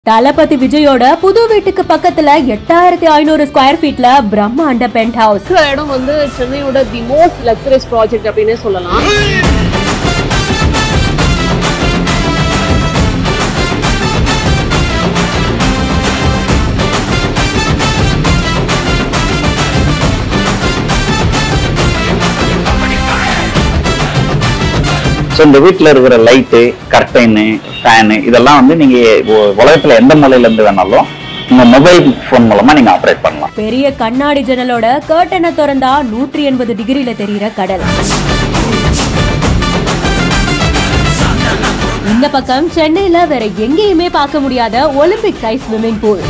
தளபதி விஜயோட புது வீட்டுக்கு பக்கத்துல எட்டாயிரத்தி ஐநூறு ஸ்கொயர் ஃபீட்ல பிரம்மாண்ட பென்ட் ஹவுஸ் இருக்கிற இடம் வந்து சென்னையோட தி மோஸ்ட் லக்ஸரியஸ் ப்ராஜெக்ட் அப்படின்னே சொல்லலாம் ஸோ இந்த வீட்டில் இருக்கிற லைட்டு கர்டைனு ஃபேனு இதெல்லாம் வந்து நீங்க உ- உலகத்துல எந்த மூலையில இருந்து வேணாலும் உங்க மொபைல் ஃபோன் மூலமா நீங்க ஆப்ரேட் பண்ணலாம் பெரிய கண்ணாடி ஜன்னலோட கர்டனை திறந்தா நூற்றி எண்பது டிகிரில தெரியிற கடல் இந்த பக்கம் சென்னையில வேற எங்கேயுமே பார்க்க முடியாத ஒலிம்பிக் சைஸ் ஸ்விம்மிங் பூல்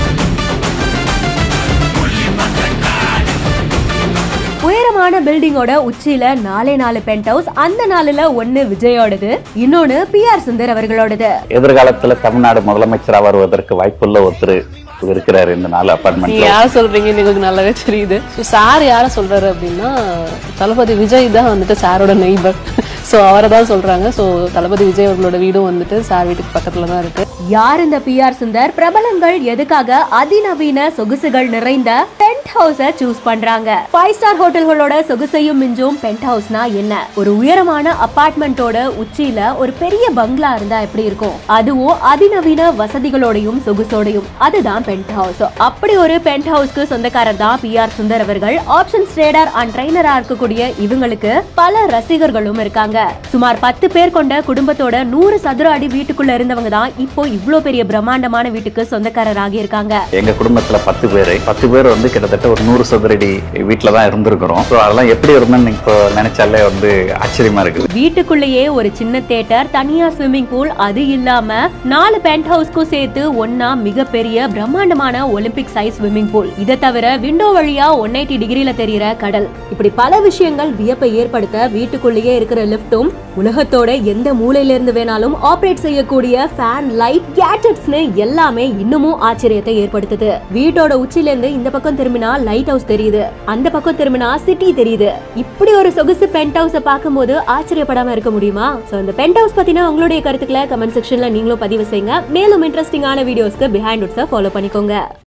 உயரமான பில்டிங்கோட உச்சியில நாலே நாலு பென்ட் ஹவுஸ் அந்த நாலுல ஒன்னு விஜயோடது இன்னொன்னு பி ஆர் சுந்தர் அவர்களோடது எதிர்காலத்துல தமிழ்நாடு முதலமைச்சரா வருவதற்கு வாய்ப்புள்ள ஒருத்தர் இருக்கிறாரு இந்த நாலு நீங்க அப்பார்ட்மெண்ட்ல யார சொல்றீங்கன்னு எங்களுக்கு நல்லாவே தெரியுது ஸோ சார் யார சொல்றாரு அப்படின்னா தளபதி விஜய் தான் வந்துட்டு சாரோட நெய்பர் ஸோ அவரை தான் சொல்றாங்க ஸோ தளபதி விஜய் அவர்களோட வீடும் வந்துட்டு சார் வீட்டுக்கு பக்கத்துல தான் இருக்கு யார் இந்த பி ஆர் சுந்தர் பிரபலங்கள் எதுக்காக அதிநவீன சொகுசுகள் நிறைந்த பென்ட் ஹவுஸ சூஸ் பண்றாங்க ஃபைவ் ஸ்டார் ஹோட்டல்களோட சொகுசையும் மிஞ்சும் பென்ட் ஹவுஸ்னா என்ன ஒரு உயரமான அபார்ட்மெண்ட்டோட உச்சியில ஒரு பெரிய பங்களா இருந்தா எப்படி இருக்கும் அதுவும் அதிநவீன வசதிகளோடையும் சொகுசோடையும் அதுதான் பென்ட் ஹவுஸ் அப்படி ஒரு பென்ட் ஹவுஸ்க்கு சொந்தக்காரர் தான் பி ஆர் சுந்தர் அவர்கள் ஆப்ஷன் ட்ரேடர் அண்ட் ட்ரைனரா இருக்கக்கூடிய இவங்களுக்கு பல ரசிகர்களும் இருக்காங்க சுமார் பத்து பேர் கொண்ட குடும்பத்தோட நூறு சதுர அடி வீட்டுக்குள்ள இருந்தவங்க தான் இப்போ இவ்ளோ பெரிய பிரம்மாண்டமான வீட்டுக்கு சொந்தக்காரராகி இருக்காங்க எங்க குடும்பத்துல பத்து பேர் பத்து பேர் வந்து கிட்டத்தட்ட ஒரு நூறு சதுரடி வீட்டில தான் இருந்திருக்கிறோம் ஸோ அதெல்லாம் எப்படி இருந்தோம்னு இப்போ நினைச்சாலே வந்து ஆச்சரியமா இருக்குது வீட்டுக்குள்ளேயே ஒரு சின்ன தியேட்டர் தனியா ஸ்விம்மிங் பூல் அது இல்லாம நாலு பென்ட் ஹவுஸ்க்கும் சேர்த்து ஒன்னா மிகப்பெரிய பிரம்மாண்டமான ஒலிம்பிக் சைஸ் ஸ்விம்மிங் பூல் இதை தவிர விண்டோ வழியா ஒன் எயிட்டி டிகிரில தெரியிற கடல் இப்படி பல விஷயங்கள் வியப்பை ஏற்படுத்த வீட்டுக்குள்ளேயே இருக்கிற லிப்டும் உலகத்தோட எந்த மூலையில இருந்து வேணாலும் ஆபரேட் செய்யக்கூடிய ஃபேன் லைட் கேட்ஜெட்ஸ்னு எல்லாமே இன்னமும் ஆச்சரியத்தை ஏற்படுத்துது வீட்டோட உச்சில இருந்து இந்த பக்கம் திரும்பினா லைட் ஹவுஸ் தெரியுது அந்த பக்கம் திரும்பினா சிட்டி தெரியுது இப்படி ஒரு சொகுசு பென்ட் ஹவுஸ பார்க்கும்போது ஆச்சரியப்படாம இருக்க முடியுமா சோ இந்த பென்ட் ஹவுஸ் பத்தின உங்களுடைய கருத்துக்களை கமெண்ட் செக்ஷன்ல நீங்களும் பதிவு செய்யுங்க மேலும் இன்ட்ரெஸ்டிங்கான வீடியோஸ்க்கு பிஹைண்ட் உட்ஸை ஃபாலோ பண்ணிக்கோங்க